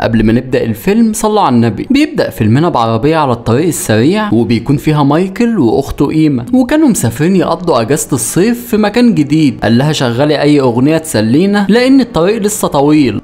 قبل ما نبدا الفيلم صلوا على النبي بيبدا فيلمنا بعربيه على الطريق السريع وبيكون فيها مايكل واخته قيمه وكانوا مسافرين يقضوا اجازه الصيف في مكان جديد قال لها شغلي اي اغنيه تسلينا لان الطريق لسه طويل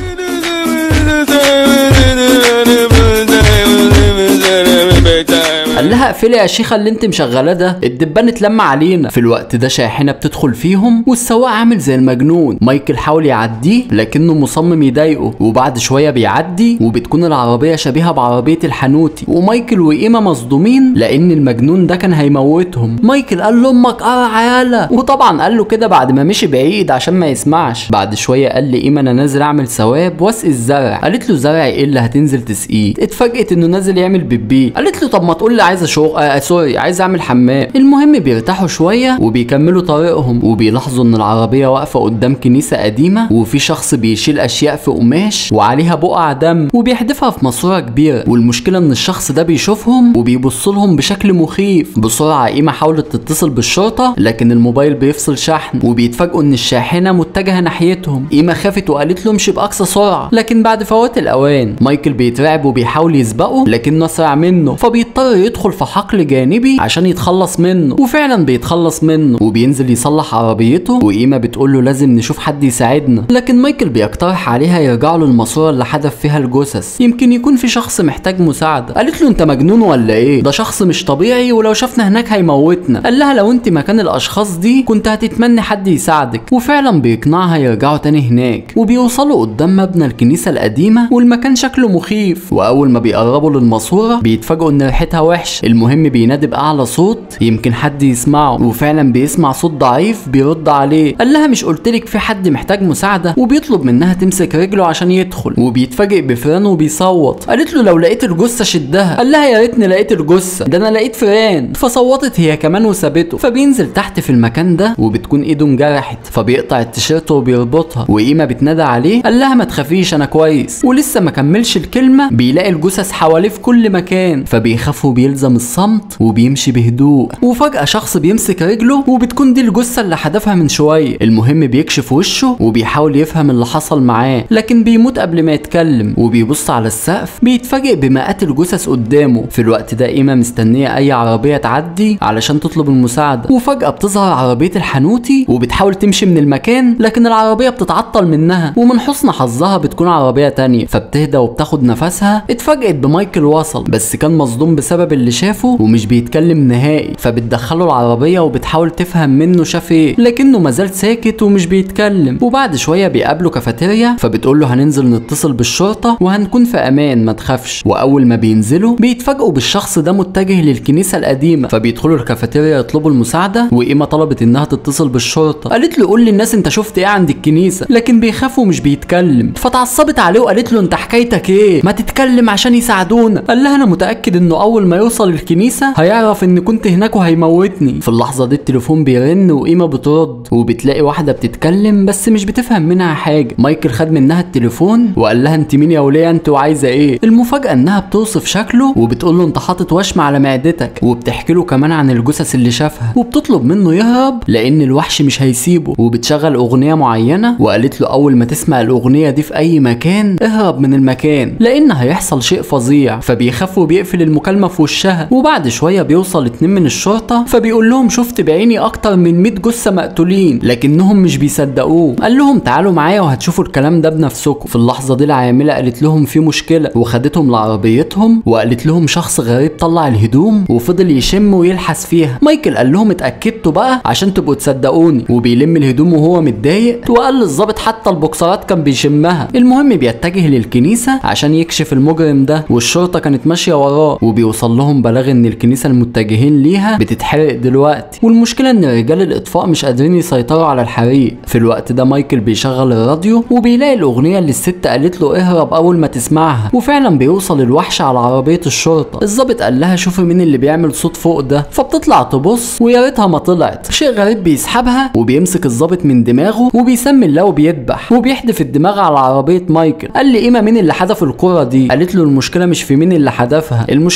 قال لها اقفلي يا شيخه اللي انت مشغلاه ده الدبان اتلم علينا في الوقت ده شاحنه بتدخل فيهم والسواق عامل زي المجنون مايكل حاول يعديه لكنه مصمم يضايقه وبعد شويه بيعدي وبتكون العربيه شبيهه بعربيه الحنوتي ومايكل وقيمه مصدومين لان المجنون ده كان هيموتهم مايكل قال له امك قرع يالا وطبعا قال له كده بعد ما مشي بعيد عشان ما يسمعش بعد شويه قال لقيمه انا نازل اعمل ثواب واسقي الزرع قالت له زرع ايه اللي هتنزل تسقيه اتفاجئت انه نازل يعمل بيبي قالت له طب ما تقول لي عايزه شغل آه سوري عايز اعمل حمام المهم بيرتاحوا شويه وبيكملوا طريقهم وبيلاحظوا ان العربيه واقفه قدام كنيسه قديمه وفي شخص بيشيل اشياء في قماش وعليها بقع دم وبيحدفها في ماسوره كبيره والمشكله ان الشخص ده بيشوفهم وبيبص لهم بشكل مخيف بسرعه قيمه حاولت تتصل بالشرطه لكن الموبايل بيفصل شحن وبيتفاجئوا ان الشاحنه متجهه ناحيتهم قيمه خافت وقالت له امشي باقصى سرعه لكن بعد فوات الاوان مايكل بيترعب وبيحاول يسبقه لكنه اسرع منه فبيضطر يدخل في حقل جانبي عشان يتخلص منه وفعلا بيتخلص منه وبينزل يصلح عربيته وقيمه بتقول له لازم نشوف حد يساعدنا لكن مايكل بيقترح عليها يرجعوا للماسوره اللي حدف فيها الجثث يمكن يكون في شخص محتاج مساعده قالت له انت مجنون ولا ايه ده شخص مش طبيعي ولو شافنا هناك هيموتنا قال لها لو انت مكان الاشخاص دي كنت هتتمنى حد يساعدك وفعلا بيقنعها يرجعوا تاني هناك وبيوصلوا قدام مبنى الكنيسه القديمه والمكان شكله مخيف واول ما بيقربوا للماسوره بيتفاجئوا ان ريحتها وحش المهم بينادي باعلى صوت يمكن حد يسمعه وفعلا بيسمع صوت ضعيف بيرد عليه قال لها مش قلتلك في حد محتاج مساعده وبيطلب منها تمسك رجله عشان يدخل وبيتفاجئ بفران وبيصوت قالت له لو لقيت الجثه شدها قال لها يا ريتني لقيت الجثه ده انا لقيت فران فصوتت هي كمان وسابته فبينزل تحت في المكان ده وبتكون ايده انجرحت فبيقطع التيشيرت وبيربطها وقيمه بتنادى عليه قال لها ما تخافيش انا كويس ولسه ما كملش الكلمه بيلاقي الجثث حواليه في كل مكان فبيخاف وبيلزم الصمت وبيمشي بهدوء وفجاه شخص بيمسك رجله وبتكون دي الجثه اللي حدفها من شويه المهم بيكشف وشه وبيحاول يفهم اللي حصل معاه لكن بيموت قبل ما يتكلم وبيبص على السقف بيتفاجئ بمئات الجثث قدامه في الوقت ده قيمه مستنيه اي عربيه تعدي علشان تطلب المساعده وفجاه بتظهر عربيه الحنوتي وبتحاول تمشي من المكان لكن العربيه بتتعطل منها ومن حسن حظها بتكون عربيه تانية فبتهدى وبتاخد نفسها اتفاجئت بمايكل وصل بس كان مصدوم بسبب اللي شافه ومش بيتكلم نهائي فبتدخله العربيه وبتحاول تفهم منه شاف ايه لكنه مازال ساكت ومش بيتكلم وبعد شويه بيقابله كافيتيريا فبتقول له هننزل نتصل بالشرطه وهنكون في امان ما تخافش واول ما بينزلوا بيتفاجئوا بالشخص ده متجه للكنيسه القديمه فبيدخلوا الكافيتيريا يطلبوا المساعده وقيمه طلبت انها تتصل بالشرطه قالت له قول للناس انت شفت ايه عند الكنيسه لكن بيخاف ومش بيتكلم فتعصبت عليه وقالت له انت حكايتك ايه ما تتكلم عشان يساعدونا قال لها انا متاكد انه اول ما يوصل الكنيسه هيعرف ان كنت هناك وهيموتني في اللحظه دي التليفون بيرن وقيمه بترد وبتلاقي واحده بتتكلم بس مش بتفهم منها حاجه مايكل خد منها التليفون وقال لها انت مين يا وليه انت وعايزه ايه المفاجاه انها بتوصف شكله وبتقول له انت حاطط وشم على معدتك وبتحكي له كمان عن الجثث اللي شافها وبتطلب منه يهرب لان الوحش مش هيسيبه وبتشغل اغنيه معينه وقالت له اول ما تسمع الاغنيه دي في اي مكان اهرب من المكان لان هيحصل شيء فظيع فبيخاف وبيقفل المكالمه في وشها وبعد شويه بيوصل اتنين من الشرطه فبيقول لهم شفت بعيني اكتر من 100 جثه مقتولين لكنهم مش بيصدقوه قال لهم تعالوا معايا وهتشوفوا الكلام ده بنفسكم في اللحظه دي العامله قالت لهم في مشكله وخدتهم لعربيتهم وقالت لهم شخص غريب طلع الهدوم وفضل يشم ويلحس فيها مايكل قال لهم اتاكدتوا بقى عشان تبقوا تصدقوني وبيلم الهدوم وهو متضايق وقال للظابط حتى البوكسرات كان بيشمها المهم بيتجه للكنيسه عشان يكشف المجرم ده والشرطه كانت ماشيه وراه وبيوصل لهم بلاغ ان الكنيسه المتجهين ليها بتتحرق دلوقتي والمشكله ان رجال الاطفاء مش قادرين يسيطروا على الحريق في الوقت ده مايكل بيشغل الراديو وبيلاقي الاغنيه اللي الست قالت له اهرب اول ما تسمعها وفعلا بيوصل الوحش على عربيه الشرطه الظابط قال لها شوفي مين اللي بيعمل صوت فوق ده فبتطلع تبص ويا ريتها ما طلعت شيء غريب بيسحبها وبيمسك الظابط من دماغه وبيسمي الله وبيدبح وبيحدف الدماغ على عربيه مايكل قال لي قيمه مين اللي حدف الكره دي قالت له المشكله مش في مين اللي حدفها المشكله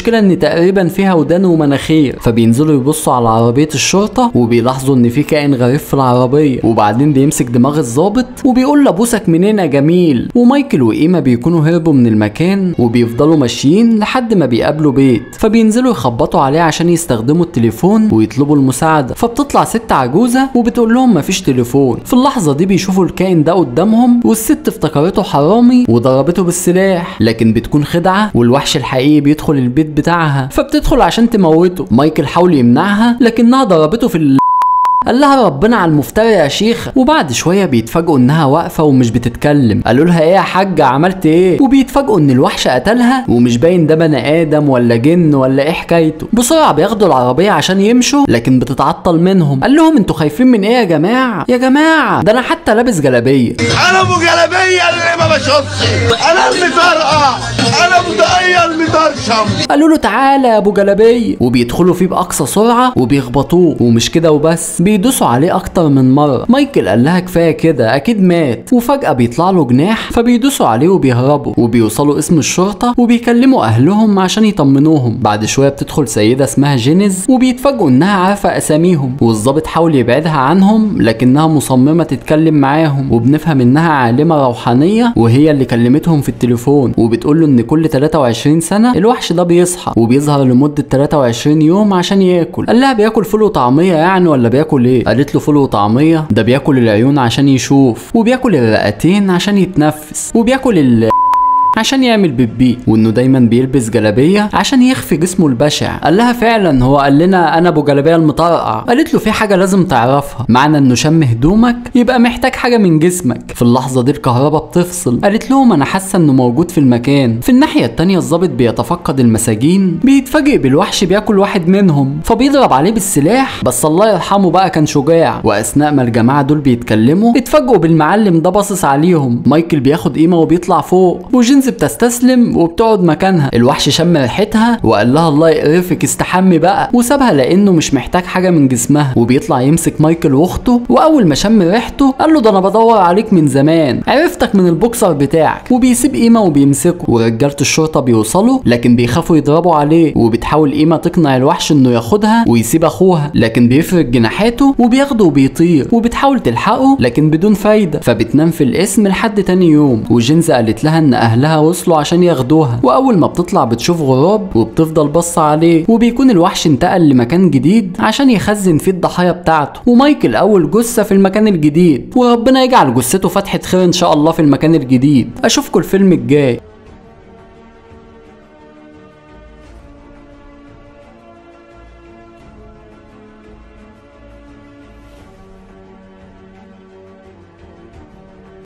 المشكله ان تقريبا فيها ودان ومناخير فبينزلوا يبصوا على عربيه الشرطه وبيلاحظوا ان في كائن غريب في العربيه وبعدين بيمسك دماغ الظابط وبيقول له ابوسك منين يا جميل ومايكل وايما بيكونوا هربوا من المكان وبيفضلوا ماشيين لحد ما بيقابلوا بيت فبينزلوا يخبطوا عليه عشان يستخدموا التليفون ويطلبوا المساعده فبتطلع ست عجوزه وبتقول لهم مفيش تليفون في اللحظه دي بيشوفوا الكائن ده قدامهم والست افتكرته حرامي وضربته بالسلاح لكن بتكون خدعه والوحش الحقيقي بيدخل البيت بتاعها فبتدخل عشان تموته مايكل حاول يمنعها لكنها ضربته في ال... قال لها ربنا على المفتري يا شيخ وبعد شويه بيتفاجئوا انها واقفه ومش بتتكلم قالوا لها ايه يا حاجه عملت ايه وبيتفاجئوا ان الوحش قتلها ومش باين ده بني ادم ولا جن ولا ايه حكايته بسرعه بياخدوا العربيه عشان يمشوا لكن بتتعطل منهم قال لهم انتوا خايفين من ايه يا جماعه يا جماعه ده انا حتى لابس جلابيه انا ابو جلابيه اللي ما بشوفش انا المطرقع انا مضيع المطرشم قالوا له تعالى يا ابو جلابيه وبيدخلوا فيه باقصى سرعه وبيخبطوه ومش كده وبس بيدوسوا عليه اكتر من مره مايكل قال لها كفايه كده اكيد مات وفجاه بيطلع له جناح فبيدوسوا عليه وبيهربوا وبيوصلوا اسم الشرطه وبيكلموا اهلهم عشان يطمنوهم بعد شويه بتدخل سيده اسمها جينيز وبيتفاجئوا انها عارفه اساميهم والظابط حاول يبعدها عنهم لكنها مصممه تتكلم معاهم وبنفهم انها عالمه روحانيه وهي اللي كلمتهم في التليفون وبتقول له ان كل 23 سنه الوحش ده بيصحى وبيظهر لمده 23 يوم عشان ياكل قال لها بياكل فول وطعميه يعني ولا بياكل ايه قالت له فول وطعميه ده بياكل العيون عشان يشوف وبياكل الرئتين عشان يتنفس وبياكل ال عشان يعمل بيبي وانه دايما بيلبس جلابيه عشان يخفي جسمه البشع قال لها فعلا هو قال لنا انا ابو جلابيه المطرقع قالت له في حاجه لازم تعرفها معنى انه شم هدومك يبقى محتاج حاجه من جسمك في اللحظه دي الكهرباء بتفصل قالت لهم انا حاسه انه موجود في المكان في الناحيه التانيه الظابط بيتفقد المساجين بيتفاجئ بالوحش بياكل واحد منهم فبيضرب عليه بالسلاح بس الله يرحمه بقى كان شجاع واثناء ما الجماعه دول بيتكلموا اتفاجئوا بالمعلم ده باصص عليهم مايكل بياخد قيمه وبيطلع فوق وجينز بتستسلم وبتقعد مكانها الوحش شم ريحتها وقال لها الله يقرفك استحمي بقى وسابها لانه مش محتاج حاجه من جسمها وبيطلع يمسك مايكل واخته واول ما شم ريحته قال له ده انا بدور عليك من زمان عرفتك من البوكسر بتاعك وبيسيب قيمه وبيمسكه ورجاله الشرطه بيوصلوا لكن بيخافوا يضربوا عليه وبتحاول قيمه تقنع الوحش انه ياخدها ويسيب اخوها لكن بيفرد جناحاته وبياخده وبيطير وبتحاول تلحقه لكن بدون فايده فبتنام في الاسم لحد تاني يوم وجينز قالت لها ان اهلها وصلوا عشان ياخدوها واول ما بتطلع بتشوف غراب وبتفضل باصه عليه وبيكون الوحش انتقل لمكان جديد عشان يخزن فيه الضحايا بتاعته ومايكل اول جثه في المكان الجديد وربنا يجعل جثته فتحه خير ان شاء الله في المكان الجديد اشوفكم الفيلم الجاي